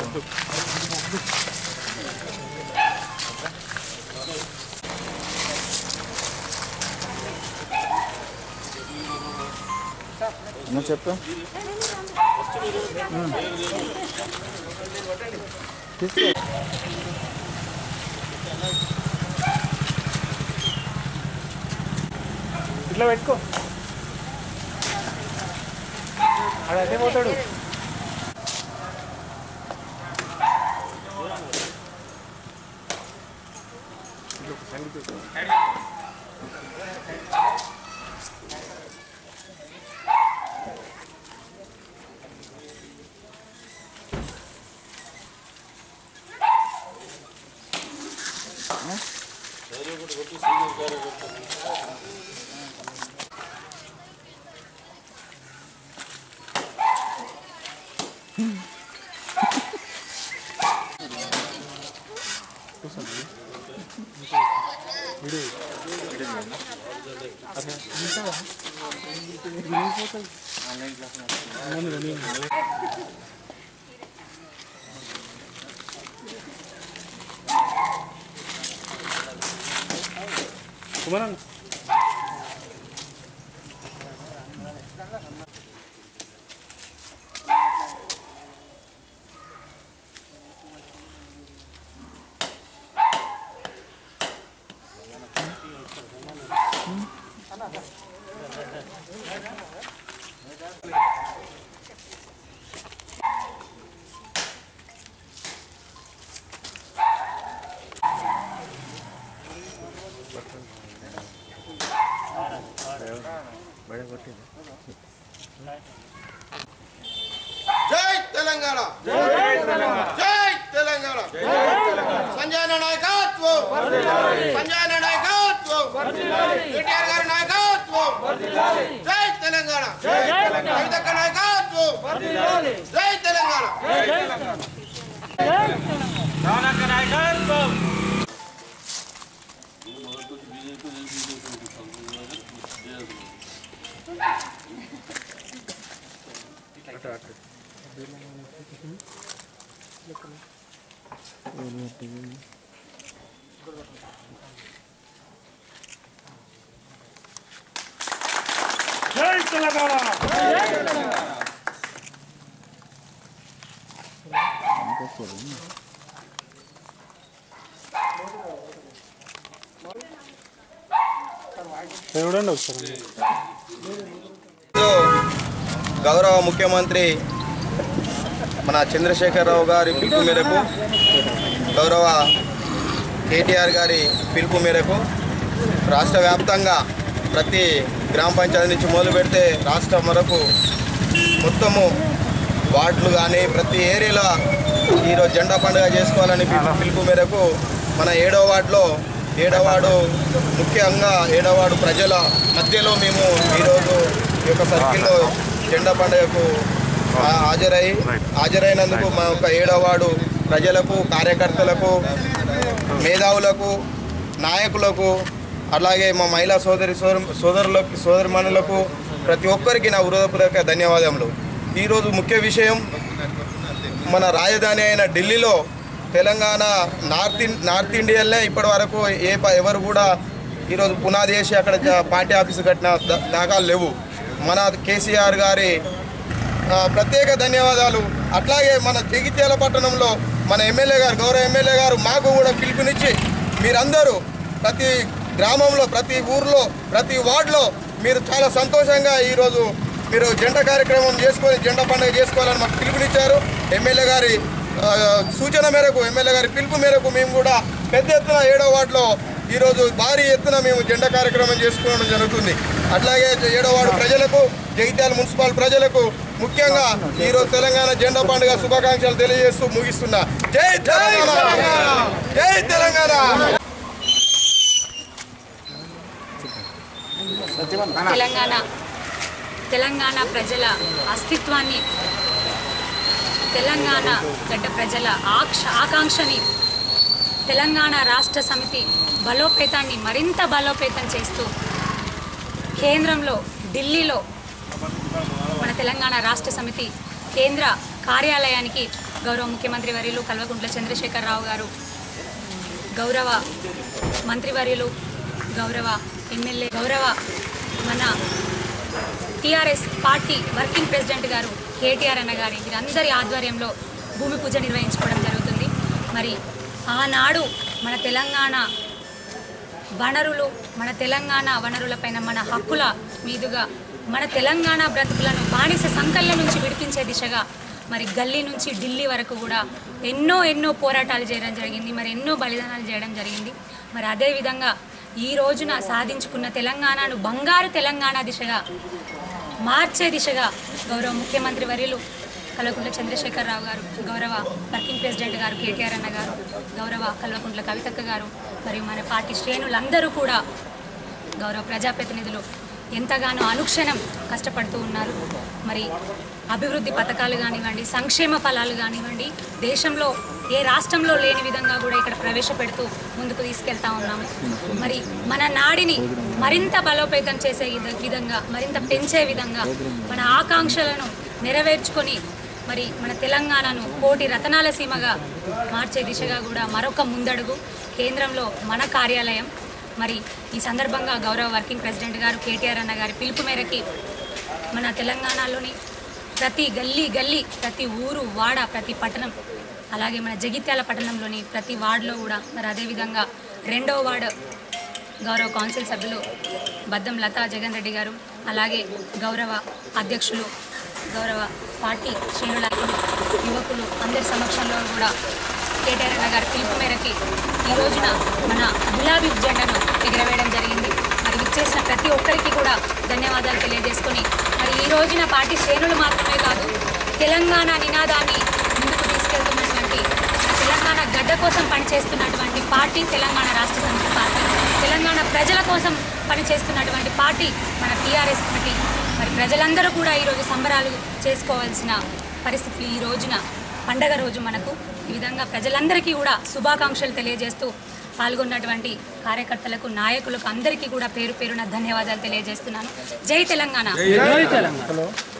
నువ్వు చెప్పు తీసుకో ఇట్లా పెట్టుకో అదే అదే పోతాడు కుమారన్ జై తెలంగాణ జై తెలంగాణ సంజయన నాయకత్వం సంజయన నాయకత్వం కేటీఆర్ గారి నాయకత్వం జై తెలంగాణ కవితక్క నాయకత్వం జై తెలంగాణ జై తెలంగాణ చూడండి ఒకసారి గౌరవ ముఖ్యమంత్రి మన చంద్రశేఖరరావు గారి పిలుపు మేరకు గౌరవ కేటీఆర్ గారి పిలుపు మేరకు రాష్ట్ర వ్యాప్తంగా ప్రతి గ్రామ పంచాయతీ నుంచి మొదలు పెడితే రాష్ట్రం వరకు మొత్తము వార్డులు కానీ ప్రతి ఏరియాలో ఈరోజు జెండా పండుగ చేసుకోవాలని పిలుపు- పిలుపు మేరకు మన ఏడో వార్డులో ఏడో వార్డు ముఖ్యంగా ఏడో వార్డు ప్రజల మధ్యలో మేము ఈరోజు ఈ యొక్క సర్కిల్లో జెండా పండుగకు ఆ, హాజరై హాజరైనందుకు మా యొక్క ఏడో వార్డు ప్రజలకు కార్యకర్తలకు మేధావులకు నాయకులకు అలాగే మా మహిళా సోదరి సోదరు సోదరులకు సోదరిమణులకు ప్రతి ఒక్కరికి నా హృదయపూర్వక ధన్యవాదములు ఈరోజు ముఖ్య విషయం మన రాజధాని అయిన ఢిల్లీలో తెలంగాణ నార్త్ ఇన్ నార్త్ ఇండియన్లే ఇప్పటి వరకు ఏ ప- ఎవరు కూడా ఈరోజు పునాది వేసి అక్కడ జ- పార్టీ ఆఫీసు కట్టిన ద- దాఖలు లేవు మన కేసీఆర్ గారి ఆ, ప్రత్యేక ధన్యవాదాలు అట్లాగే మన జగిత్యాల పట్టణంలో మన ఎమ్మెల్యే గారు గౌరవ ఎమ్మెల్యే గారు మాకు కూడా పిలుపునిచ్చి మీరందరూ ప్రతి గ్రామంలో ప్రతి ఊర్లో ప్రతి వార్డులో మీరు చాలా సంతోషంగా ఈరోజు మీరు జెండా కార్యక్రమం చేసుకొని జెండా పండుగ చేసుకోవాలని మాకు పిలుపునిచ్చారు ఎమ్మెల్యే గారి ఆ, సూచన మేరకు ఎమ్మెల్యే గారి పిలుపు మేరకు మేము కూడా పెద్ద ఎత్తున ఏడో వార్డులో ఈరోజు భారీ ఎత్తున మేము జెండా కార్యక్రమం చేసుకోవడం జరుగుతుంది అట్లాగే ఏడో వార్డు ప్రజలకు జగిత్యాల మున్సిపల్ ప్రజలకు ముఖ్యంగా ఈరోజు తెలంగాణ జెండా పండుగ శుభాకాంక్షలు తెలియజేస్తూ ముగిస్తున్నా జై తెలంగాణ జై తెలంగాణ తెలంగాణ తెలంగాణ ప్రజల అస్తిత్వాన్ని తెలంగాణ గడ్డ ప్రజల ఆక్ష ఆకాంక్షని తెలంగాణ రాష్ట్ర సమితి బలోపేతాన్ని మరింత బలోపేతం చేస్తూ కేంద్రంలో ఢిల్లీలో మన తెలంగాణ రాష్ట్ర సమితి కేంద్ర కార్యాలయానికి గౌరవ ముఖ్యమంత్రి వర్యులు కల్వకుంట్ల చంద్రశేఖరరావు గారు గౌరవ మంత్రివర్యులు గౌరవ ఎమ్మెల్యే గౌరవ మన టీఆర్ఎస్ పార్టీ వర్కింగ్ ప్రెసిడెంట్ గారు కేటీఆర్ అన్న గారి వీరందరి ఆధ్వర్యంలో భూమి పూజ నిర్వహించుకోవడం జరుగుతుంది మరి ఆనాడు మన తెలంగాణ వనరులు మన తెలంగాణ వనరులపైన మన హక్కుల మీదుగా మన తెలంగాణ బ్రతుకులను బానిస సంకల్ల నుంచి విడిపించే దిశగా మరి గల్లీ నుంచి ఢిల్లీ వరకు కూడా ఎన్నో ఎన్నో పోరాటాలు చేయడం జరిగింది మరి ఎన్నో బలిదానాలు చేయడం జరిగింది మరి అదేవిధంగా ఈ రోజున సాధించుకున్న తెలంగాణను బంగారు తెలంగాణ దిశగా మార్చే దిశగా గౌరవ ముఖ్యమంత్రి వర్యులు కల్వకుంట్ల చంద్రశేఖరరావు గారు గౌరవ వర్కింగ్ ప్రెసిడెంట్ గారు కేటీఆర్ అన్న గారు గౌరవ కల్వకుంట్ల కవితక్క గారు మరియు మన పార్టీ శ్రేణులందరూ కూడా గౌరవ ప్రజాప్రతినిధులు ఎంతగానో అనుక్షణం కష్టపడుతూ ఉన్నారు మరి అభివృద్ధి పథకాలు కానివ్వండి సంక్షేమ ఫలాలు కానివ్వండి దేశంలో ఏ రాష్ట్రంలో లేని విధంగా కూడా ఇక్కడ ప్రవేశపెడుతూ ముందుకు తీసుకెళ్తా ఉన్నాము మరి మన నాడిని మరింత బలోపేతం చేసే విధ- విధంగా మరింత పెంచే విధంగా మన ఆకాంక్షలను నెరవేర్చుకొని మరి మన తెలంగాణను కోటి రతనాల సీమగా మార్చే దిశగా కూడా మరొక ముందడుగు కేంద్రంలో మన కార్యాలయం మరి ఈ సందర్భంగా గౌరవ వర్కింగ్ ప్రెసిడెంట్ గారు కేటీఆర్ అన్న గారి పిలుపు మేరకి మన తెలంగాణలోని ప్రతి గల్లీ గల్లీ ప్రతి ఊరు వాడ ప్రతి పట్టణం అలాగే మన జగిత్యాల పట్టణంలోని ప్రతి వార్డులో కూడా మరి అదేవిధంగా రెండో వార్డు గౌరవ కౌన్సిల్ సభ్యులు బద్దం లతా జగన్ రెడ్డి గారు అలాగే గౌరవ అధ్యక్షులు గౌరవ పార్టీ శ్రేణులాయకులు యువకులు అందరి సమక్షంలో కూడా కేటీఆర్ అన్న గారి పిలుపు మేరకి ఈ రోజున మన గులాబీ జెండాను ఎగరవేయడం జరిగింది మరి విచ్చేసిన ప్రతి ఒక్కరికి కూడా ధన్యవాదాలు తెలియజేసుకొని మరి ఈ రోజున పార్టీ శ్రేణులు మాత్రమే కాదు తెలంగాణ నినాదాన్ని ముందుకు తీసుకెళ్తున్నటువంటి మన తెలంగాణ గడ్డ కోసం పనిచేస్తున్నటువంటి పార్టీ తెలంగాణ రాష్ట్ర సమితి పార్టీ తెలంగాణ ప్రజల కోసం పనిచేస్తున్నటువంటి పార్టీ మన టీఆర్ఎస్ పార్టీ మరి ప్రజలందరూ కూడా ఈరోజు సంబరాలు చేసుకోవాల్సిన పరిస్థితులు ఈ రోజున పండగ రోజు మనకు ఈ విధంగా ప్రజలందరికీ కూడా శుభాకాంక్షలు తెలియజేస్తూ పాల్గొన్నటువంటి కార్యకర్తలకు నాయకులకు అందరికీ కూడా పేరు పేరున ధన్యవాదాలు తెలియజేస్తున్నాను జై తెలంగాణ